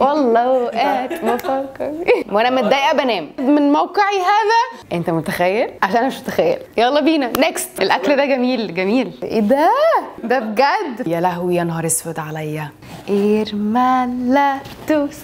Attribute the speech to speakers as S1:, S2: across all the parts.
S1: والله اوقات بفكر وانا متضايقه بنام من موقعي هذا انت متخيل عشان انا مش متخيل يلا بينا نيكست الاكل ده جميل جميل ايه ده ده بجد يا لهوي يا نهار اسود عليا ايرمالاتوس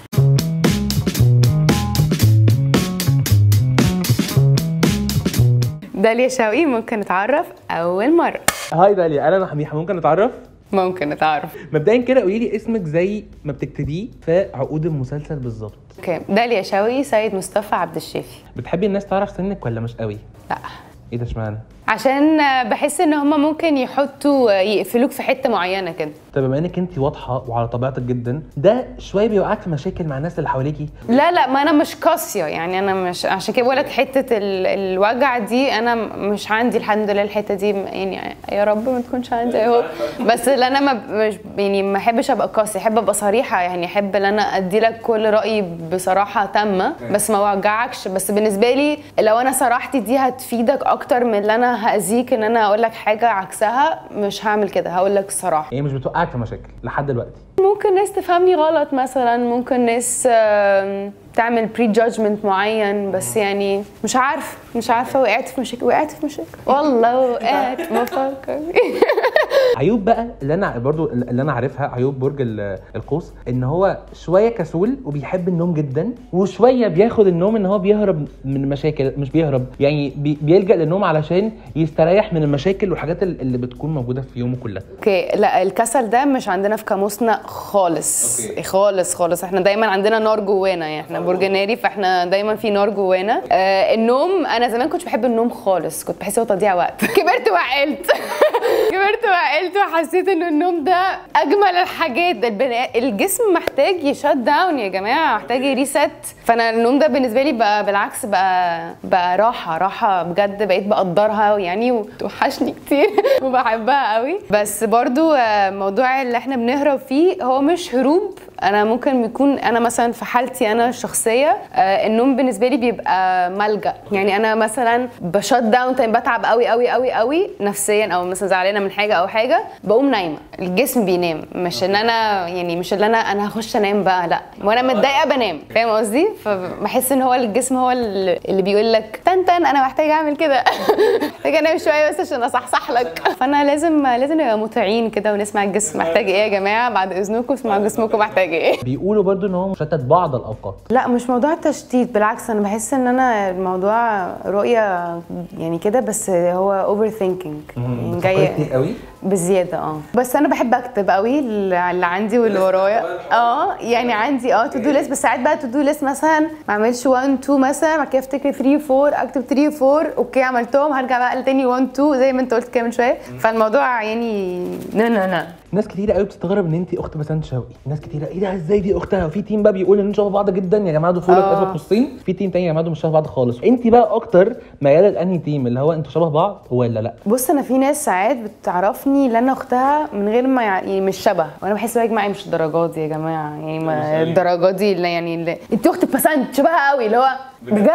S1: داليا شوقي ممكن نتعرف اول مره
S2: هاي داليا انا محميحه ممكن نتعرف
S1: ممكن نتعرف
S2: مبدئيا كده قولي لي اسمك زي ما بتكتبيه في عقود المسلسل بالظبط
S1: اوكي داليا شوقي سيد مصطفى عبد الشافي
S2: بتحبي الناس تعرف سنك ولا مش قوي
S1: لا
S2: ايه ده اشمعنى
S1: عشان بحس ان هما ممكن يحطوا يقفلوك في حته معينه كده
S2: طب بما انك انت واضحه وعلى طبيعتك جدا ده شويه بيوقعك في مشاكل مع الناس اللي حواليكي
S1: لا لا ما انا مش قاسيه يعني انا مش عشان كده بقولك حته ال- الوجع دي انا مش عندي الحمد لله الحته دي يعني يا رب ما تكونش عندي اهو بس اللي انا ما ب- مش يعني ما احبش ابقى قاسيه احب ابقى صريحه يعني احب ان انا ادي لك كل رايي بصراحه تامه بس ما اوجعكش بس بالنسبه لي لو انا صراحتي دي هتفيدك اكتر من اللي انا هاذيك ان انا اقول لك حاجه عكسها مش هعمل كده هقول لك الصراحه
S2: يعني مش بتوقعك في مشاكل لحد دلوقتي
S1: ممكن ناس تفهمني غلط مثلا ممكن ناس آم، تعمل بري جادجمنت معين بس يعني مش عارفه مش عارفه وقعت في مشاكل وقعت في مشاكل والله وقعت بفكر
S2: عيوب بقى اللي انا برضو اللي انا عارفها عيوب برج ال- القوس ان هو شويه كسول وبيحب النوم جدا وشويه بياخد النوم ان هو بيهرب من المشاكل مش بيهرب يعني بي بيلجا للنوم علشان يستريح من المشاكل والحاجات ال- اللي بتكون موجوده في يومه كلها
S1: اوكي لا الكسل ده مش عندنا في قاموسنا خالص
S2: أوكي.
S1: خالص خالص احنا دايما عندنا نار جوانا يعني احنا برج ناري فاحنا دايما في نار جوانا آه النوم انا زمان كنتش بحب النوم خالص كنت بحس هو تضييع وقت كبرت وعقلت كبرت وعقلت وحسيت ان النوم ده اجمل الحاجات ده البني الجسم محتاج يشت داون يا جماعه محتاج يريست فانا النوم ده بالنسبه لي بقى بالعكس بقى بقى راحه راحه بجد بقيت بقدرها يعني وتوحشني كتير وبحبها قوي بس برضو آه، موضوع اللي احنا بنهرب فيه هو مش هروب انا ممكن يكون انا مثلا في حالتي انا الشخصيه آه، النوم بالنسبه لي بيبقى ملجا يعني انا مثلا بشت داون تايم بتعب قوي قوي قوي قوي نفسيا او مثلا زعلانه من حاجه او حاجه بقوم نايمه الجسم بينام مش ان انا يعني مش اللي انا انا هخش انام بقى لا وانا متضايقه بنام فاهم قصدي فبحس ان هو الجسم هو اللي اللي بيقول لك تن تن انا محتاجه اعمل كده محتاجه انام شويه بس عشان اصحصح لك فانا لازم لازم نبقى مطيعين كده ونسمع الجسم محتاج ايه يا جماعه بعد اذنكم اسمعوا جسمكم محتاج ايه
S2: بيقولوا برضو ان هو مشتت بعض الاوقات
S1: لا مش موضوع تشتيت بالعكس انا بحس ان انا الموضوع رؤيه يعني كده بس هو اوفر ثينكينج يعني
S2: بتفكري
S1: جاي
S2: كتير قوي
S1: بزياده اه بس انا بحب اكتب قوي اللي اللي عندي واللي ورايا اه يعني عندي اه تو دو ليست بس ساعات بقى تو دو ليست مثلا ما اعملش 1 2 مثلا بعد كده افتكر 3 4 اكتب 3 4 اوكي عملتهم هرجع بقى تاني 1 2 زي ما انت قلت كده من شويه فالموضوع يعني لا لا لا
S2: ناس كتير قوي بتستغرب ان انت اخت بسنت شوقي ناس كتير ايه ده ازاي دي اختها وفي تيم بقى بيقول ان انتوا شبه بعض جدا يا جماعه دول فولك
S1: آه.
S2: اسمك قصين في تيم تاني يا جماعه دول مش شبه بعض خالص انت بقى اكتر مياله لانهي تيم اللي هو انتوا شبه بعض ولا لا
S1: بص انا في ناس ساعات بتعرفني ان انا اختها من غير ما يع- يعني مش شبه وانا بحس يا جماعه مش الدرجات دي يا جماعه يعني ما الدرجات دي اللي يعني اللي انت اخت بسنت شبهها قوي اللي هو بجد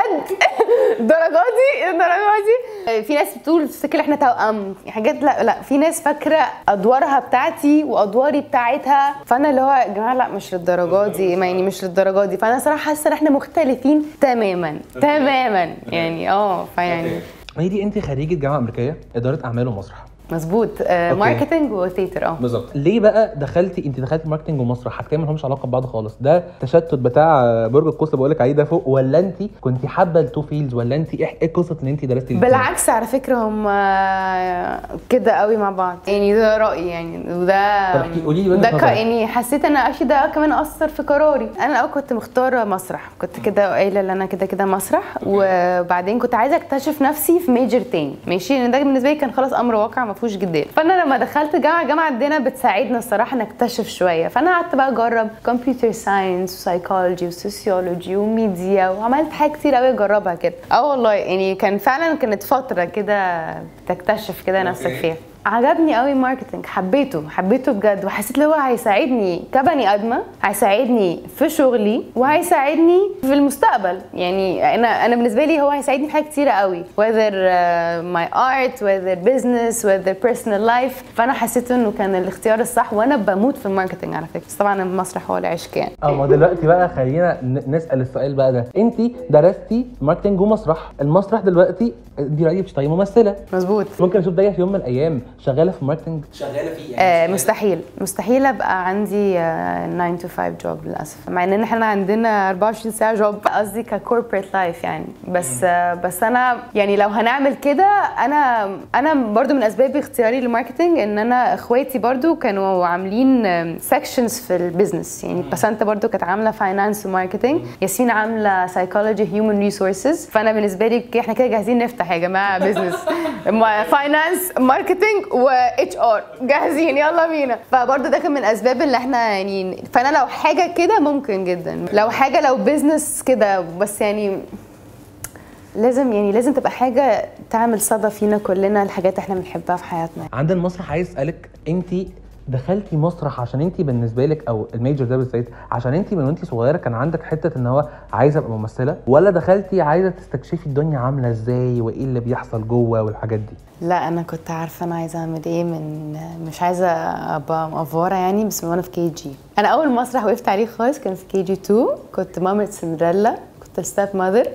S1: الدرجات دي الدرجات دي في ناس بتقول تفتكر احنا توأم حاجات لا لا في ناس فاكره ادوارها بتاعتي وادواري بتاعتها فانا اللي هو يا جماعه لا مش للدرجات دي ما يعني مش للدرجات دي فانا صراحه حاسه ان احنا مختلفين تماما تماما يعني اه فيعني
S2: هي دي انت خريجه جامعه امريكيه اداره اعمال ومسرح
S1: مظبوط آه
S2: أوكي.
S1: ماركتنج وثيتر اه
S2: بالظبط ليه بقى دخلتي انت دخلتي ماركتنج ومسرح حاجتين ما لهمش علاقه ببعض خالص ده تشتت بتاع برج القوس اللي بقول لك عليه ده فوق ولا انت كنت حابه التو فيلدز ولا انت ايه إيه قصه ان انت درستي الاتنين؟
S1: بالعكس على فكره هم كده قوي مع بعض يعني ده رايي يعني وده
S2: طب احكي- قولي لي وجهة
S1: ده ك-
S2: نظرك.
S1: يعني حسيت ان اكشلي ده كمان اثر في قراري انا الاول كنت مختاره مسرح كنت كده قايله ان انا كده كده مسرح وبعدين كنت عايزه اكتشف نفسي في ميجر تاني ماشي لان ده بالنسبه لي كان خلاص امر واقع ما فيهوش جدال فانا لما دخلت جامعه الجامعه عندنا بتساعدنا الصراحه نكتشف شويه فانا قعدت بقى اجرب كمبيوتر ساينس وسايكولوجي وسوسيولوجي وميديا وعملت حاجات كتير قوي اجربها كده اه والله يعني كان فعلا كانت فتره كده تكتشف كده نفسك فيها عجبني قوي ماركتنج حبيته حبيته بجد وحسيت ان هو هيساعدني كبني ادمه هيساعدني في شغلي وهيساعدني في المستقبل يعني انا انا بالنسبه لي هو هيساعدني في حاجات كتيره قوي whether uh, my art whether business whether personal life فانا حسيت انه كان الاختيار الصح وانا بموت في الماركتنج على فكره بس طبعا المسرح هو العشق يعني
S2: اه ما دلوقتي بقى خلينا ن- نسال السؤال بقى ده انت درستي ماركتنج ومسرح المسرح دلوقتي انت دلوقتي بتشتغلي ممثله
S1: مظبوط
S2: ممكن اشوف دايما في يوم من الايام شغاله في ماركتنج شغاله فيه
S1: آه مستحيل مستحيل ابقى عندي 9 to 5 جوب للاسف مع ان احنا عندنا 24 ساعه جوب قصدي ككوربريت لايف يعني بس آه بس انا يعني لو هنعمل كده انا انا برضو من اسباب اختياري للماركتنج ان انا اخواتي برضو كانوا عاملين سيكشنز في البيزنس يعني بس انت برضو كانت عامله فاينانس وماركتنج ياسمين عامله سايكولوجي هيومن ريسورسز فانا بالنسبه لي احنا كده جاهزين نفتح يا جماعه بيزنس فاينانس ماركتنج واتش ار جاهزين يلا بينا فبرضه ده كان من الاسباب اللي احنا يعني فانا لو حاجه كده ممكن جدا لو حاجه لو بيزنس كده بس يعني لازم يعني لازم تبقى حاجه تعمل صدى فينا كلنا الحاجات احنا بنحبها في حياتنا
S2: عند المسرح عايز اسالك انت دخلتي مسرح عشان انت بالنسبه لك او الميجر ده بالذات عشان انت من وانت صغيره كان عندك حته ان هو عايزه ابقى ممثله ولا دخلتي عايزه تستكشفي الدنيا عامله ازاي وايه اللي بيحصل جوه والحاجات دي
S1: لا انا كنت عارفه انا عايزه اعمل ايه من مش عايزه ابقى مقفوره يعني بس من وانا في كي جي انا اول مسرح وقفت عليه خالص كان في كي جي 2 كنت مامة سندريلا كنت ستاب ماذر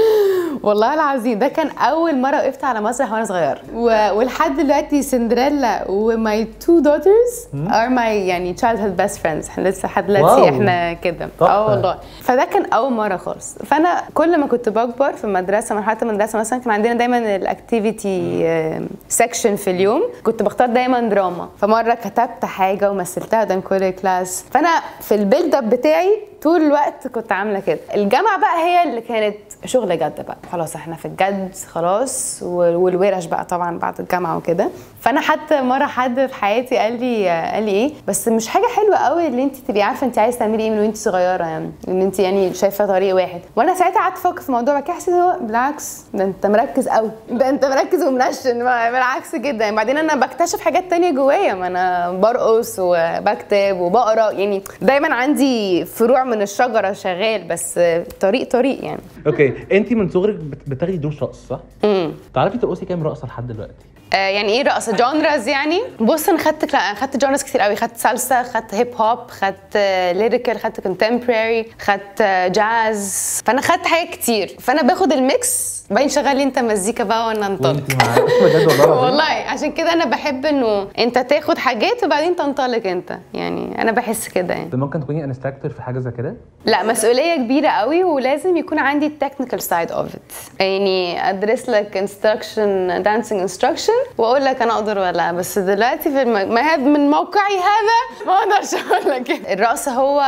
S1: والله العظيم ده كان اول مره وقفت على مسرح وانا صغيره و... ولحد دلوقتي سندريلا وماي تو دوترز ار ماي يعني تشايلد هود بيست فريندز احنا لسه لحد دلوقتي
S2: واو.
S1: احنا كده
S2: تحفة.
S1: اه والله فده كان اول مره خالص فانا كل ما كنت بكبر في المدرسه مرحله المدرسه مثلا كان عندنا دايما الاكتيفيتي سيكشن في اليوم كنت بختار دايما دراما فمره كتبت حاجه ومثلتها قدام كل الكلاس فانا في البيلد اب بتاعي طول الوقت كنت عامله كده الجامعه بقى هي اللي كانت شغل جد بقى خلاص احنا في الجد خلاص و- والورش بقى طبعا بعد الجامعه وكده فانا حتى مره حد في حياتي قال لي قال لي ايه بس مش حاجه حلوه قوي ان انت تبقي عارفه انت عايزه تعملي ايه من وانت صغيره يعني ان انت يعني شايفه طريق واحد وانا ساعتها قعدت افكر في الموضوع بعد كده حسيت إن هو بالعكس ده انت مركز قوي ده انت مركز ومنشن ما- بالعكس جدا يعني بعدين انا بكتشف حاجات تانية جوايا ما انا برقص وبكتب وبقرا يعني دايما عندي فروع من الشجره شغال بس طريق طريق يعني
S2: اوكي انت من صغرك بت- بتاخدي دروس رقص صح
S1: امم
S2: تعرفي ترقصي كام رقصه لحد دلوقتي
S1: آه، يعني ايه رقص جونرز يعني بص انا خدت لا انا خدت جونرز كتير قوي خدت سالسا خدت هيب هوب خدت ليريكال خدت كونتمبراري خدت آه، جاز فانا خدت حاجات كتير فانا باخد الميكس باين شغال لي انت مزيكا بقى وانا انطلق
S2: وانت مع بجد والله العظيم.
S1: والله عشان كده انا بحب انه انت تاخد حاجات وبعدين تنطلق انت يعني انا بحس كده يعني
S2: ممكن تكوني انستراكتور في حاجه زي كده
S1: لا مسؤوليه كبيره قوي ولازم يكون عندي التكنيكال سايد اوف ات يعني ادرس لك انستراكشن دانسينج انستراكشن واقول لك انا اقدر ولا لا بس دلوقتي في الم... ما هذا من موقعي هذا ما اقدرش اقول لك كده. الرقص هو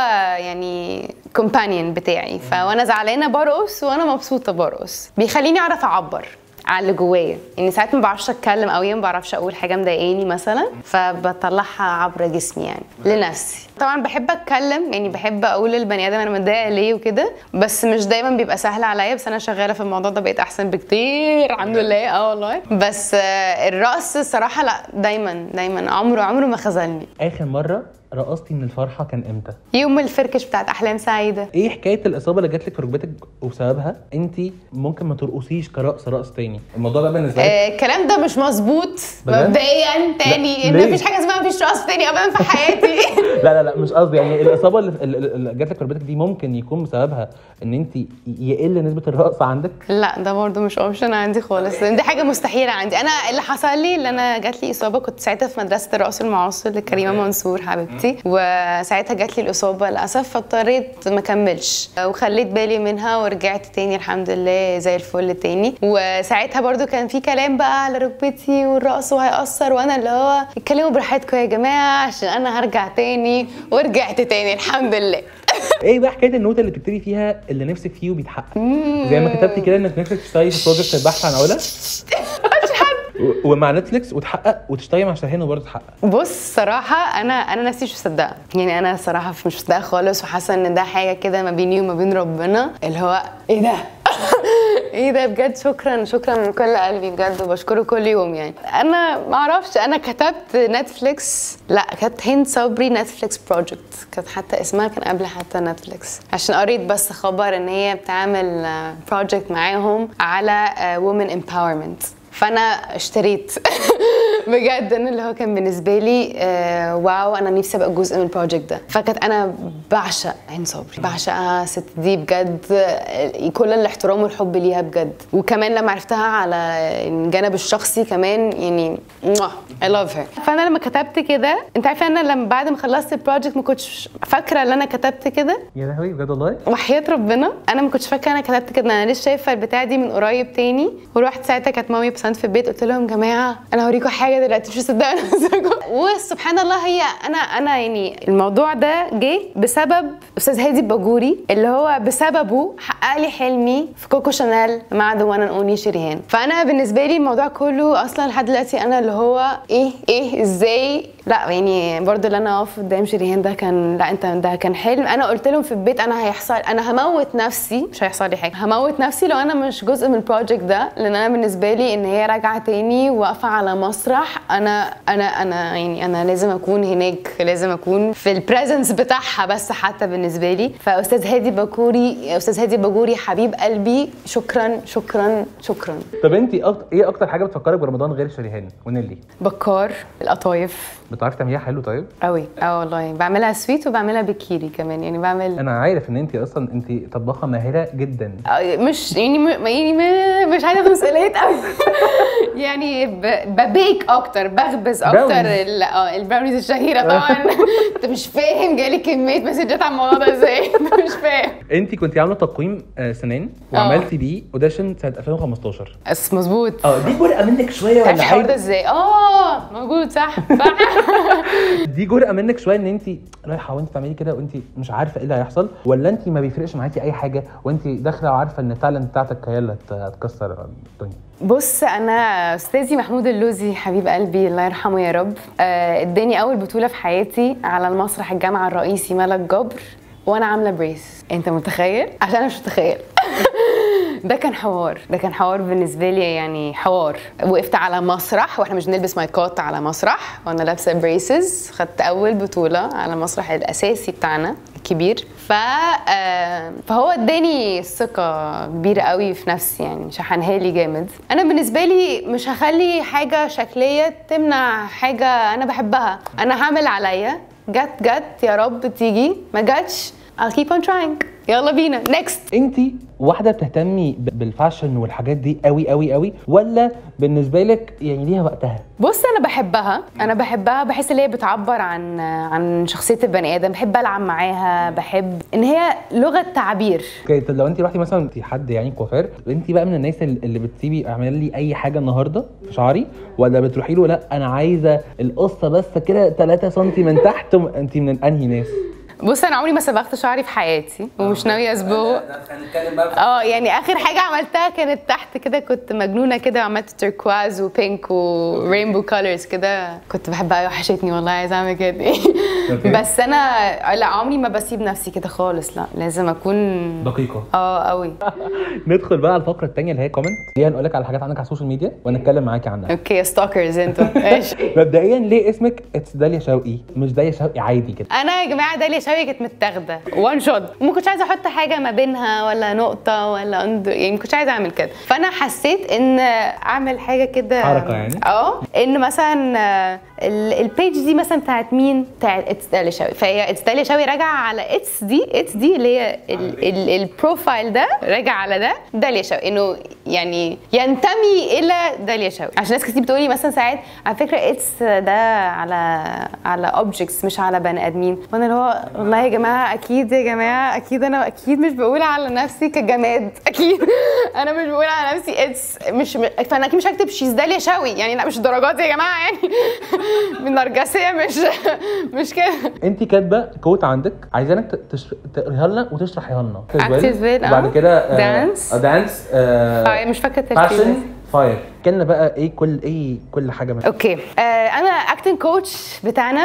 S1: يعني كومبانيون بتاعي فوانا زعلانه برقص وانا مبسوطه برقص بيخليني اعرف اعبر على اللي جوايا يعني ساعات ما بعرفش اتكلم قوي ما بعرفش اقول حاجه مضايقاني مثلا فبطلعها عبر جسمي يعني لنفسي طبعا بحب اتكلم يعني بحب اقول للبني ادم انا متضايقه ليه وكده بس مش دايما بيبقى سهل عليا بس انا شغاله في الموضوع ده بقيت احسن بكتير الحمد لله اه والله بس آه، الرقص الصراحه لا دايما دايما عمره عمره ما خذلني
S2: اخر مره رقصتي من الفرحه كان امتى
S1: يوم الفركش بتاعت احلام سعيده
S2: ايه حكايه الاصابه اللي جات لك في ركبتك وبسببها انت ممكن ما ترقصيش كرقص رقص تاني الموضوع ده بالنسبه لك
S1: آه، الكلام ده مش مظبوط
S2: بجد؟
S1: مبدئيا تاني
S2: لا،
S1: ما
S2: ليه؟
S1: فيش حاجه اسمها مفيش رقص تاني ابدا في حياتي
S2: لا لا لا مش قصدي يعني الاصابه اللي, اللي اللي جات لك في ركبتك دي ممكن يكون بسببها ان انت يقل نسبه الرقص عندك
S1: لا ده برضو مش اوبشن عندي خالص دي حاجه مستحيله عندي انا اللي حصل لي اللي انا جات لي اصابه كنت ساعتها في مدرسه الرقص المعاصر لكريمه منصور حبيبتي وساعتها جات لي الاصابه للاسف فاضطريت ما اكملش وخليت بالي منها ورجعت تاني الحمد لله زي الفل تاني وساعتها برضو كان في كلام بقى على ركبتي والرقص وهيأثر وانا اللي هو اتكلموا براحتكم يا جماعه عشان انا هرجع تاني ورجعت تاني الحمد لله
S2: ايه بقى حكايه النوته اللي بتكتبي فيها اللي نفسك فيه وبيتحقق زي ما كتبتي كده انك نفسك تشتغلي في بروجكت البحث عن علا و- ومع نتفليكس وتحقق وتشتغلي مع شاهين وبرضه تحقق
S1: بص صراحة أنا أنا نفسي مش مصدقة يعني أنا صراحة مش مصدقة خالص وحاسة إن ده حاجة كده ما بيني وما بين ربنا اللي هو إيه ده؟ ايه ده بجد شكرا شكرا من كل قلبي بجد وبشكره كل يوم يعني انا ما اعرفش انا كتبت نتفليكس لا كانت هند صبري نتفليكس بروجكت كانت حتى اسمها كان قبل حتى نتفليكس عشان قريت بس خبر ان هي بتعمل بروجكت معاهم على وومن امباورمنت فانا اشتريت بجد انا اللي هو كان بالنسبه لي آه واو انا نفسي ابقى جزء من البروجكت ده فكانت انا بعشق هند صبري بعشقها الست دي بجد آه، كل الاحترام والحب ليها بجد وكمان لما عرفتها على الجانب الشخصي كمان يعني I love her فانا لما كتبت كده انت عارفه انا لما بعد ما خلصت البروجكت ما كنتش فاكره ان انا كتبت كده
S2: يا لهوي بجد والله
S1: وحياة ربنا انا ما كنتش فاكره انا كتبت كده انا لسه شايفه البتاع دي من قريب تاني ورحت ساعتها كانت مامي بسنت في البيت قلت لهم جماعه انا هوريكم حاجه دلوقتي مش مصدقه نفسكم وسبحان الله هي انا انا يعني الموضوع ده جه بسبب استاذ هادي الباجوري اللي هو بسببه حقق لي حلمي في كوكو شانيل مع ذا وان اونلي شريهان فانا بالنسبه لي الموضوع كله اصلا لحد دلوقتي انا اللي هو ايه ايه ازاي لا يعني برضو اللي انا اقف قدام شريهان ده كان لا انت ده كان حلم انا قلت لهم في البيت انا هيحصل انا هموت نفسي مش هيحصل لي حاجه هموت نفسي لو انا مش جزء من البروجكت ده لان انا بالنسبه لي ان هي راجعه تاني واقفه على مسرح انا انا انا يعني انا لازم اكون هناك لازم اكون في البريزنس بتاعها بس حتى بالنسبه لي فاستاذ هادي باكوري استاذ هادي باجوري حبيب قلبي شكرا شكرا شكرا
S2: طب انت أكتر ايه اكتر حاجه بتفكرك برمضان غير شريهان ونيلي
S1: بكار القطايف
S2: بتعرفي تعمليها حلو طيب
S1: قوي اه والله بعملها سويت وبعملها بكيري كمان يعني بعمل
S2: انا عارف ان انت اصلا انت طباخه ماهره جدا
S1: آه، مش يعني م- يعني م- مش عايزه مسؤوليات قوي يعني ب- ببيك اكتر بخبز اكتر
S2: براونيز.
S1: ال- اه البراونيز الشهيره طبعا انت مش فاهم جالي كميه مسجات على الموضوع ده ازاي انت مش فاهم
S2: انت كنت عامله تقويم آه، سنان وعملتي بيه اوديشن سنه 2015
S1: بس مظبوط
S2: اه دي جرأة منك شويه
S1: عارف
S2: ولا
S1: الحوار ده
S2: عادي
S1: ازاي اه موجود صح صح
S2: دي جرأة منك شويه ان انت رايحه وانت تعملي كده وانت مش عارفه ايه اللي هيحصل ولا انت ما بيفرقش معاكي اي حاجه وانت داخله وعارفه ان التالنت بتاعتك هي اللي هت- هتكسر الدنيا
S1: بص انا استاذي محمود اللوزي حبيب قلبي الله يرحمه يا رب آه، اداني اول بطوله في حياتي على المسرح الجامعه الرئيسي ملك جبر وانا عامله بريس انت متخيل عشان انا مش متخيل ده كان حوار ده كان حوار بالنسبه لي يعني حوار وقفت على مسرح واحنا مش بنلبس مايكات على مسرح وانا لابسه بريسز خدت اول بطوله على المسرح الاساسي بتاعنا الكبير ف آه، فهو اداني ثقه كبيره قوي في نفسي يعني شحنها لي جامد انا بالنسبه لي مش هخلي حاجه شكليه تمنع حاجه انا بحبها انا هعمل عليا جت جت يا رب تيجي ما جاتش I'll keep on trying يلا بينا next
S2: انت واحده بتهتمي ب- بالفاشن والحاجات دي قوي قوي قوي ولا بالنسبه لك يعني ليها وقتها
S1: بص انا بحبها انا بحبها بحس ان هي بتعبر عن عن شخصيه البني ادم بحب العب معاها بحب ان هي لغه تعبير
S2: اوكي طب لو انت رحتي مثلا انت حد يعني كوافير انت بقى من الناس اللي اللي بتسيبي اعمل لي اي حاجه النهارده في شعري ولا بتروحي له لا انا عايزه القصه بس كده 3 سم من تحت انت من انهي ناس
S1: بص انا عمري ما صبغت شعري في حياتي ومش ناويه اصبغه اه يعني اخر حاجه عملتها كانت تحت كده كنت مجنونه كده وعملت تركواز وبينك ورينبو كولرز كده كنت بحبها قوي وحشتني والله عايزه اعمل كده
S2: أوكي.
S1: بس انا لا عمري ما بسيب نفسي كده خالص لا لازم اكون
S2: دقيقه
S1: اه قوي
S2: ندخل بقى على الفقره الثانيه اللي هي كومنت دي هنقول لك على حاجات عندك على السوشيال ميديا ونتكلم معاكي عنها
S1: اوكي ستوكرز انتوا ماشي
S2: مبدئيا ليه اسمك اتس داليا شوقي مش داليا شوقي عادي كده
S1: انا يا جماعه داليا شوقي كانت متاخده وان شوت وما كنتش عايزه احط حاجه ما بينها ولا نقطه ولا أند... يعني ما كنتش عايزه اعمل كده فانا حسيت ان اعمل حاجه كده
S2: حركة يعني؟
S1: اه ان مثلا آه، ال- البيج دي مثلا بتاعت مين بتاعت اتس داليا شوقي فهي اتس داليا شوقي راجعه على اتس دي اتس دي اللي هي ال- ال- البروفايل ده راجع على ده داليا شوقي انه يعني ينتمي الى داليا شوقي عشان ناس كتير بتقولي مثلا ساعات على فكره اتس ده على على اوبجكتس مش على بني ادمين وانا اللي هو والله يا جماعه اكيد يا جماعه اكيد انا اكيد مش بقول على نفسي كجماد اكيد انا مش بقول على نفسي اتس مش فانا اكيد مش هكتب شيز داليا شوقي يعني لا مش الدرجات دي يا جماعه يعني من نرجسيه مش مش كده
S2: انت كاتبه كوت عندك عايزانك ت- تش- تقريها لنا وتشرحيها لنا
S1: Active Vid، اه.
S2: وبعد كده
S1: Dance.
S2: دانس
S1: آه، مش فاكره الترتيب
S2: فاشن
S1: بس.
S2: فاير كلنا بقى ايه كل ايه كل حاجه من
S1: اوكي آه انا اكتنج كوتش بتاعنا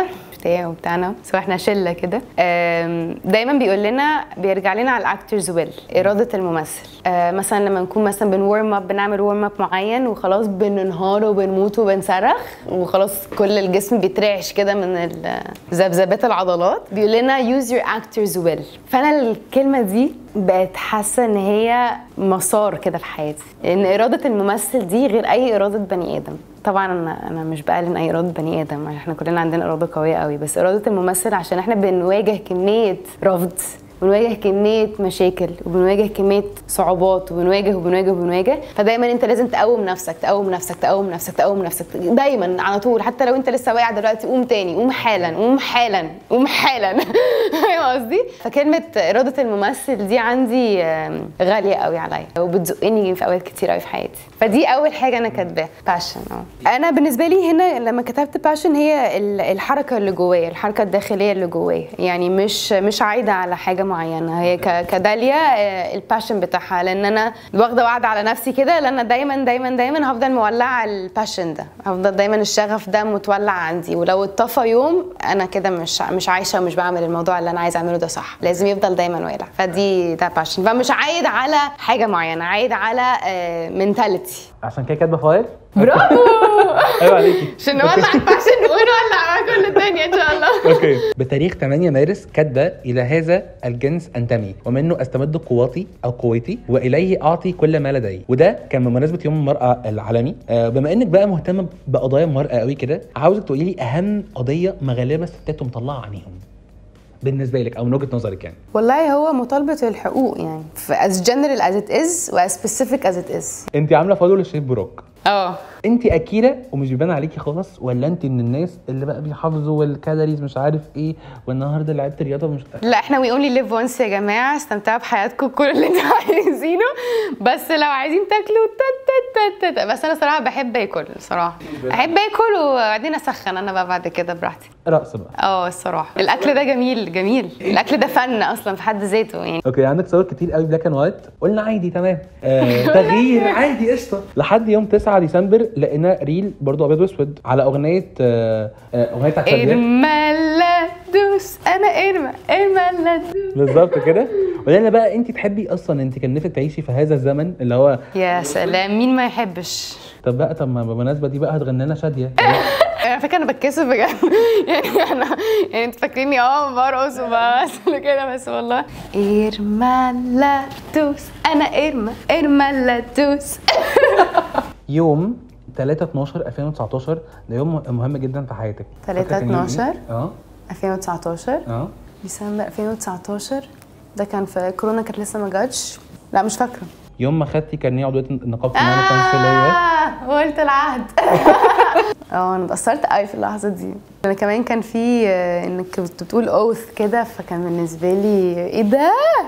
S1: وبتاع وبتاعنا سواء احنا شله كده آم، دايما بيقول لنا بيرجع لنا على الاكترز ويل اراده الممثل آه، مثلا لما نكون مثلا بنورم اب بنعمل ورم اب معين وخلاص بننهار وبنموت وبنصرخ وخلاص كل الجسم بيترعش كده من ال- ذبذبات العضلات بيقول لنا use your actors well فانا الكلمه دي بقت حاسه ان هي مسار كده في حياتي ان اراده الممثل دي غير اي اراده بني ادم طبعا انا انا مش بقلل اي اراده بني ادم احنا كلنا عندنا اراده قويه قوي بس اراده الممثل عشان احنا بنواجه كميه رفض بنواجه كمية مشاكل وبنواجه كمية صعوبات وبنواجه وبنواجه وبنواجه فدايما انت لازم تقوم نفسك تقوم نفسك تقوم نفسك تقوم نفسك دايما على طول حتى لو انت لسه واقع دلوقتي قوم تاني قوم حالا قوم حالا قوم حالا فاهم قصدي؟ فكلمة إرادة الممثل دي عندي آم، غالية قوي عليا وبتزقني في أوقات كتير قوي في حياتي فدي أول حاجة أنا كاتباها باشن اه أنا بالنسبة لي هنا لما كتبت باشن هي ال- الحركة اللي جوايا الحركة الداخلية اللي جوايا يعني مش مش عايدة على حاجة معينة هي ك- كداليا آه، الباشن بتاعها لأن أنا واخدة وعد على نفسي كده لأن أنا دايما دايما دايما هفضل مولعة الباشن ده هفضل دايما الشغف ده متولع عندي ولو اتطفى يوم أنا كده مش مش عايشة ومش بعمل الموضوع اللي أنا عايزة أعمله ده صح لازم يفضل دايما والع فدي ده باشن فمش عايد على حاجة معينة عايد على منتاليتي
S2: عشان كده كاتبه فاير
S1: برافو
S2: ايوه عليكي
S1: عشان نولع الباشن ونولع مع كل الدنيا ان شاء الله
S2: اوكي بتاريخ 8 مارس كاتبه الى هذا الجنس انتمي ومنه استمد قوتي او قوتي واليه اعطي كل ما لدي وده كان بمناسبه يوم المراه العالمي آه، بما انك بقى مهتمه بقضايا المراه قوي كده عاوزك تقولي لي اهم قضيه مغلبه الستات ومطلعه عينيهم بالنسبه لك او من وجهه نظرك يعني
S1: والله هو مطالبة الحقوق يعني ف as general as it is و as specific as it is
S2: انت عامله فولو للشيف بروك
S1: اه
S2: انت اكيله ومش بيبان عليكي خالص ولا انت من الناس اللي بقى بيحافظوا والكالوريز مش عارف ايه والنهارده لعبت رياضه مش
S1: لا احنا وي اونلي ليف وانس يا جماعه استمتعوا بحياتكم كل اللي انتوا عايزينه بس لو عايزين تاكلوا تت تت تت بس انا صراحه بحب اكل صراحه احب اكل وبعدين اسخن انا بقى بعد كده براحتي
S2: رقص بقى
S1: اه الصراحه الاكل ده جميل جميل الاكل ده فن اصلا في حد ذاته يعني
S2: اوكي عندك صور كتير قوي بلاك اند وايت قلنا عادي تمام آه تغيير عادي قشطه لحد يوم 9 ديسمبر لقينا ريل برضو ابيض واسود على اغنيه آه آه، اغنيه بتاعت شادية.
S1: ارمى لا دوس انا ارمى ارمى لا دوس
S2: بالظبط كده ولقينا بقى انت تحبي اصلا انت كان نفسك تعيشي في هذا الزمن اللي هو
S1: يا سلام مين ما يحبش
S2: طب بقى طب ما بالمناسبه دي بقى هتغني لنا شاديه
S1: على فكره انا بتكسف بجد يعني انا يعني انتوا فاكريني اه برقص وبس كده بس والله ارمى لا دوس انا ارمى ارمى لا دوس
S2: يوم 3 12 2019 ده يوم مهم جدا في حياتك
S1: 3
S2: فاكرة كان يوم إيه؟
S1: 12
S2: اه
S1: 2019
S2: اه
S1: ديسمبر 2019 ده كان في كورونا كانت لسه ما جاتش لا مش فاكره
S2: يوم ما خدتي كارنيه عضويه النقابه المهنيه التمثيليه
S1: آه قلت العهد اه انا اتأثرت قوي في اللحظة دي انا كمان كان في آه، انك كنت بتقول اوث كده فكان بالنسبة لي ايه ده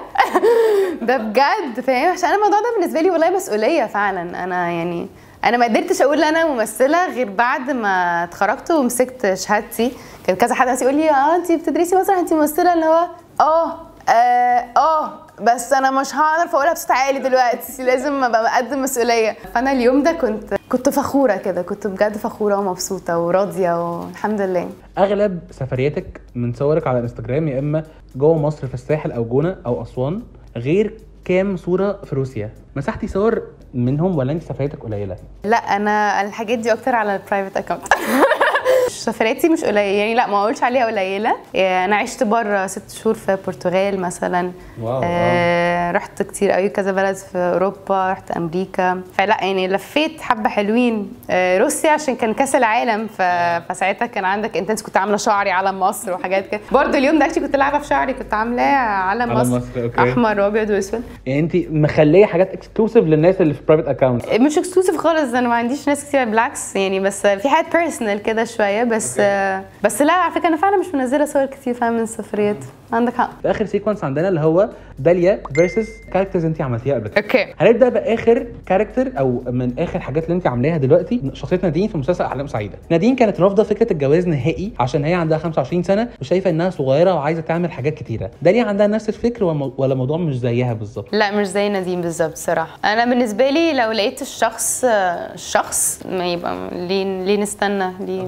S1: ده بجد فاهم عشان انا الموضوع ده بالنسبة لي والله مسؤولية فعلا انا يعني انا ما قدرتش اقول انا ممثلة غير بعد ما اتخرجت ومسكت شهادتي كان كذا حد يقول لي اه انت بتدرسي مسرح انت ممثلة اللي هو اه اه اه بس انا مش هعرف اقولها بصوت عالي دلوقتي لازم ابقى بقدم مسؤوليه فانا اليوم ده كنت كنت فخوره كده كنت بجد فخوره ومبسوطه وراضيه والحمد لله
S2: اغلب سفرياتك من صورك على الانستجرام يا اما جوه مصر في الساحل او جونه او اسوان غير كام صوره في روسيا مسحتي صور منهم ولا انت سفرياتك قليله
S1: لا انا الحاجات دي اكتر على البرايفت اكونت سفرياتي مش قليله يعني لا ما اقولش عليها قليله يعني انا عشت بره ست شهور في البرتغال مثلا
S2: واو،
S1: آه رحت كتير قوي كذا بلد في اوروبا رحت امريكا فلا يعني لفيت حبه حلوين آه روسيا عشان كان كاس العالم ف... فساعتها كان عندك انت كنت عامله شعري علم مصر وحاجات كده برضه اليوم ده actually كنت لعبه في شعري كنت عاملاه علم
S2: علم
S1: مصر,
S2: مصر، أوكي.
S1: احمر وابيض واسود
S2: يعني انت مخليه حاجات اكسكلوسيف للناس اللي في برايفت اكونت
S1: مش اكسكلوسيف خالص انا ما عنديش ناس كتير بالعكس يعني بس في حاجات بيرسونال كده شويه بس بس لا على فكره انا فعلا مش منزله صور كتير فعلا من السفريات عندك حق
S2: في اخر سيكونس عندنا اللي هو داليا فيرسز كاركترز انت عملتيها قبل كده
S1: اوكي
S2: هنبدا باخر كاركتر او من اخر حاجات اللي انت عاملاها دلوقتي شخصيه نادين في مسلسل احلام سعيده نادين كانت رافضه فكره الجواز نهائي عشان هي عندها 25 سنه وشايفه انها صغيره وعايزه تعمل حاجات كتيره داليا عندها نفس الفكر ولا- ولا الموضوع مش زيها بالظبط
S1: لا مش زي نديم بالظبط صراحه انا بالنسبه لي لو لقيت الشخص الشخص ما يبقى ليه ليه نستنى ليه, ليه نقضي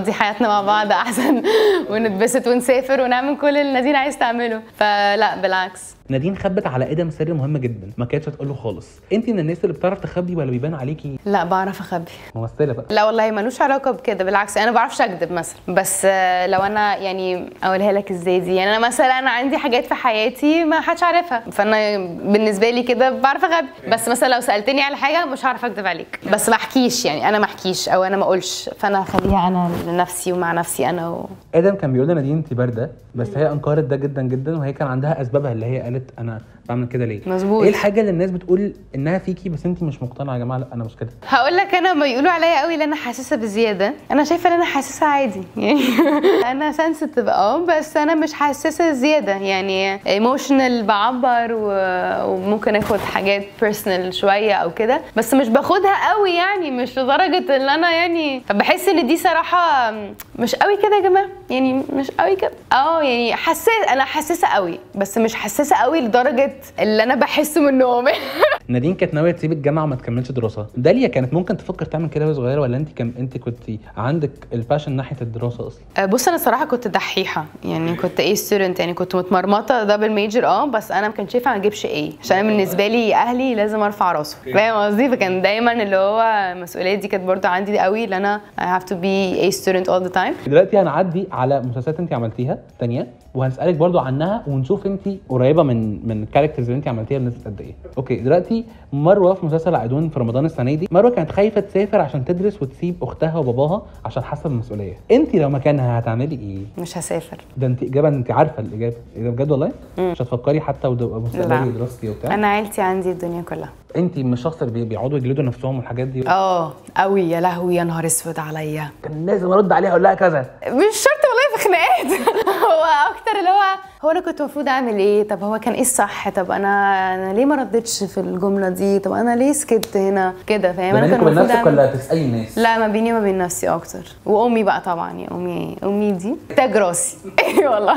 S1: نقضي حياتنا مع بعض احسن ونتبسط ونسافر ونعمل كل اللي نادين عايز تعمله فلا بالعكس
S2: نادين خبت على ادم سر مهم جدا ما كانتش هتقول له خالص انت من الناس اللي بتعرف تخبي ولا بيبان عليكي
S1: لا بعرف اخبي
S2: ممثله بقى
S1: لا والله ملوش علاقه بكده بالعكس انا ما بعرفش اكذب مثلا بس آه، لو انا يعني اقولها لك ازاي دي يعني انا مثلا انا عندي حاجات في حياتي ما حدش عارفها فانا بالنسبه لي كده بعرف اغبي بس مثلا لو سالتني على حاجه مش هعرف اكذب عليك بس ما احكيش يعني انا ما احكيش او انا ما اقولش فانا اخليها انا لنفسي ومع نفسي انا و...
S2: ادم كان بيقول لنادين انت بارده بس هي انكرت ده جدا جدا وهي كان عندها اسبابها اللي هي قالت انا بعمل كده ليه
S1: مظبوط.
S2: ايه الحاجه اللي الناس بتقول انها فيكي بس انت مش مقتنعه يا جماعه لا انا مش كده
S1: هقول لك انا ما يقولوا عليا قوي ان انا حاسسه بزياده انا شايفه ان انا حاسسه عادي يعني انا سنسيتيف اه بس انا مش حاسسه زياده يعني ايموشنال بعبر و- وممكن اخد حاجات بيرسونال شويه او كده بس مش باخدها قوي يعني مش لدرجه ان انا يعني فبحس ان دي صراحه مش قوي كده يا جماعه يعني مش قوي كده اه يعني حساس انا حساسه قوي بس مش حساسه قوي لدرجه اللي انا بحسه منهم
S2: نادين كانت ناويه تسيب الجامعه وما تكملش دراسه داليا كانت ممكن تفكر تعمل كده وهي صغيره ولا انت كان انت كنت عندك الباشن ناحيه الدراسه اصلا
S1: آه، بص انا صراحه كنت دحيحه يعني كنت ايه ستودنت يعني كنت متمرمطه دبل ميجر اه بس انا ما كانش ينفع ما اجيبش ايه عشان أنا بالنسبه لي اهلي لازم ارفع راسه فاهم قصدي فكان دايما اللي هو المسؤوليه دي كانت برضه عندي قوي ان انا I have to be a student all the time
S2: دلوقتي هنعدي على مسلسلات انت عملتيها تانية وهنسالك برضو عنها ونشوف انت قريبه من من الكاركترز اللي انت عملتيها لناس قد ايه اوكي دلوقتي مروه في مسلسل عدوان في رمضان السنه دي مروه كانت خايفه تسافر عشان تدرس وتسيب اختها وباباها عشان حاسه بالمسؤوليه انت لو مكانها هتعملي ايه
S1: مش هسافر
S2: ده انت اجابه انت عارفه الاجابه ايه ده بجد والله مش هتفكري حتى وتبقى مستقبلي
S1: لا.
S2: دراستي وبتاع
S1: انا عيلتي عندي الدنيا كلها
S2: انت من الشخص اللي بي- بيقعدوا يجلدوا نفسهم والحاجات دي
S1: اه قوي يا لهوي يا نهار اسود عليا
S2: كان لازم ارد عليها اقول لها كذا
S1: مش شرط والله في خناقات هو اكتر اللي هو هو انا كنت المفروض اعمل ايه طب هو كان ايه الصح طب انا انا ليه ما ردتش في الجمله دي طب انا ليه سكت هنا كده فاهم انا كان
S2: بينك وبين
S1: المفروض
S2: نفسك
S1: اعمل
S2: ولا تسالي الناس
S1: لا ما بيني وما بين نفسي اكتر وامي بقى طبعا يا امي امي دي تاج راسي والله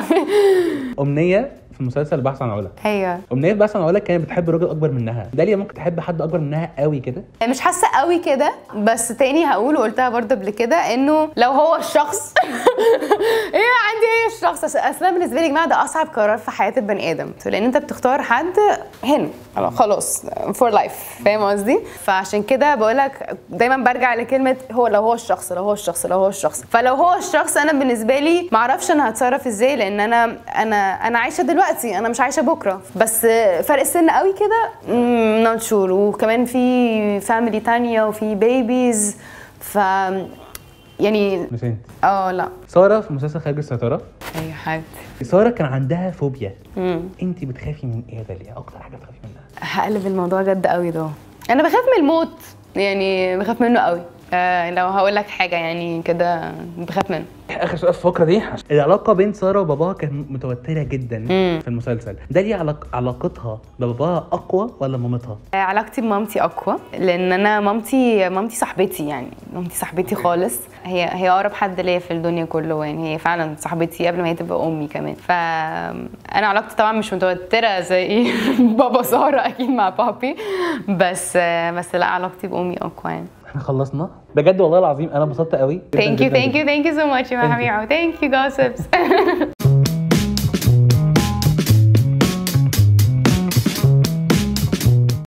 S2: امنيه في مسلسل بحث عن علا
S1: ايوه
S2: امنيه في بحث عن علا كانت بتحب راجل اكبر منها داليا ممكن تحب حد اكبر منها قوي كده
S1: مش حاسه قوي كده بس تاني هقول وقلتها برضه قبل كده انه لو هو الشخص ايه عندي ايه الشخص أصل- اصلا بالنسبه لي يا جماعه ده اصعب قرار في حياه البني ادم لان انت بتختار حد هنا خلاص فور لايف فاهم قصدي فعشان كده بقول لك دايما برجع لكلمه هو لو هو الشخص لو هو الشخص لو هو الشخص فلو هو الشخص انا بالنسبه لي ما اعرفش انا هتصرف ازاي لان انا انا انا عايشه دلوقتي انا مش عايشه بكره بس فرق السن قوي كده نوت شور وكمان في فاميلي تانية وفي بيبيز ف يعني
S2: مش انت
S1: اه لا
S2: ساره في مسلسل خارج السيطره
S1: اي حاجه
S2: ساره كان عندها فوبيا انت بتخافي من ايه يا داليا اكتر حاجه بتخافي منها
S1: هقلب الموضوع جد قوي ده انا بخاف من الموت يعني بخاف منه قوي آه لو هقول لك حاجه يعني كده بخاف منه
S2: اخر سؤال في الفقره دي العلاقه بين ساره وباباها كانت متوتره جدا في المسلسل داليا علاق... علاقتها بباباها اقوى ولا مامتها
S1: آه، علاقتي بمامتي اقوى لان انا مامتي مامتي صاحبتي يعني مامتي صاحبتي خالص هي هي اقرب حد ليا في الدنيا كله يعني هي فعلا صاحبتي قبل ما هي تبقى امي كمان فانا علاقتي طبعا مش متوتره زي بابا ساره اكيد مع بابي بس آه، بس لا علاقتي بامي اقوى يعني
S2: احنا خلصنا بجد والله العظيم انا انبسطت قوي
S1: Thank you, thank you, thank you so much,
S2: Thank you.
S1: Mahami. Thank you, gossips.